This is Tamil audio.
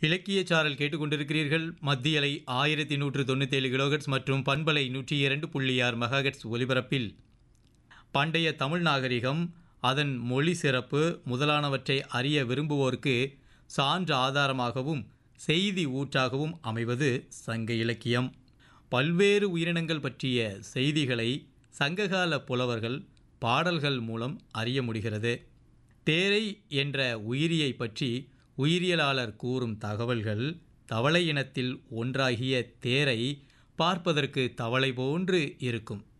இலக்கிய சாரல் கேட்டுக்கொண்டிருக்கிறீர்கள் மத்தியலை ஆயிரத்தி நூற்று தொண்ணூத்தேழு கிலோகட்ஸ் மற்றும் பண்பலை நூற்றி இரண்டு புள்ளி ஆறு மெகாகட்ஸ் ஒலிபரப்பில் பண்டைய தமிழ் நாகரிகம் அதன் மொழி சிறப்பு முதலானவற்றை அறிய விரும்புவோருக்கு சான்று ஆதாரமாகவும் செய்தி ஊற்றாகவும் அமைவது சங்க இலக்கியம் பல்வேறு உயிரினங்கள் பற்றிய செய்திகளை சங்ககால புலவர்கள் பாடல்கள் மூலம் அறிய முடிகிறது தேரை என்ற உயிரியை பற்றி உயிரியலாளர் கூறும் தகவல்கள் தவளை இனத்தில் ஒன்றாகிய தேரை பார்ப்பதற்கு தவளை போன்று இருக்கும்